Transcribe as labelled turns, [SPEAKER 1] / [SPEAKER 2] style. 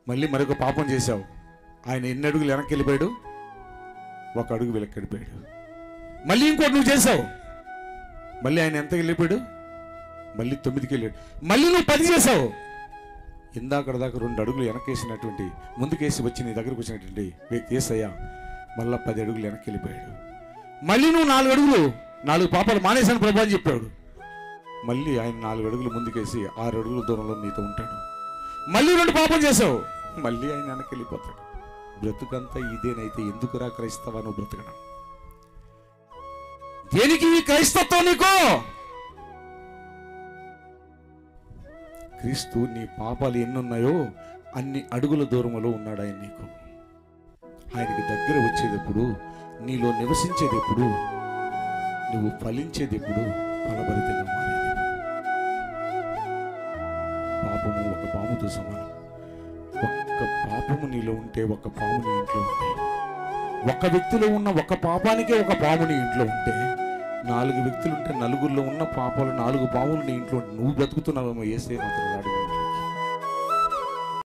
[SPEAKER 1] మళ్ళీ మరొక పాపం చేశావు ఆయన ఎన్ని అడుగులు వెనక్కి వెళ్ళిపోయాడు ఒక అడుగు వెనక్కి వెళ్ళిపోయాడు మళ్ళీ ఇంకోటి నువ్వు చేసావు మళ్ళీ ఆయన ఎంత వెళ్ళిపోయాడు మళ్ళీ తొమ్మిదికి వెళ్ళాడు మళ్ళీ నువ్వు పది చేసావు ఇందాకడ దాకా రెండు అడుగులు వెనకేసినటువంటి ముందుకేసి వచ్చి నీ దగ్గరకు వచ్చినటువంటి వ్యక్తి ఏసయ్యా మళ్ళా పది అడుగులు వెనక్కి వెళ్ళిపోయాడు మళ్ళీ నువ్వు నాలుగు అడుగులు నాలుగు పాపాలు మానేశాను ప్రభు అని చెప్పాడు మళ్ళీ ఆయన నాలుగు అడుగులు ముందుకేసి ఆరు అడుగుల దూరంలో నీతో ఉంటాడు మళ్ళీ రెండు పాపం చేసావు మళ్ళీ ఆయన వెనక్కి వెళ్ళిపోతాడు బ్రతుకంతా ఇదేనైతే ఎందుకురా క్రైస్తవా నువ్వు బ్రతకడం దేనికి ఈ క్రైస్తత్వం నీకు క్రీస్తు నీ పాపాలు ఎన్నున్నాయో అన్ని అడుగుల దూరంలో ఉన్నాడు ఆయన నీకు ఆయనకి దగ్గర వచ్చేటప్పుడు నీలో నివసించేది ఎప్పుడు నువ్వు ఫలించేది ఎప్పుడు ఫలభరితంగా మారేది పాపము ఒక పాముతో సమానం ఒక్క పాపము నీలో ఉంటే ఒక పాము నీ ఇంట్లో ఉంటే ఒక్క వ్యక్తిలో ఉన్న ఒక పాపానికే ఒక పాము నీ ఇంట్లో ఉంటే నాలుగు వ్యక్తులు ఉంటే నలుగురిలో ఉన్న పాపాలు నాలుగు పాములు నీ ఇంట్లో ఉంటే నువ్వు బ్రతుకుతున్నావేమో ఏసే మాత్రం రాడు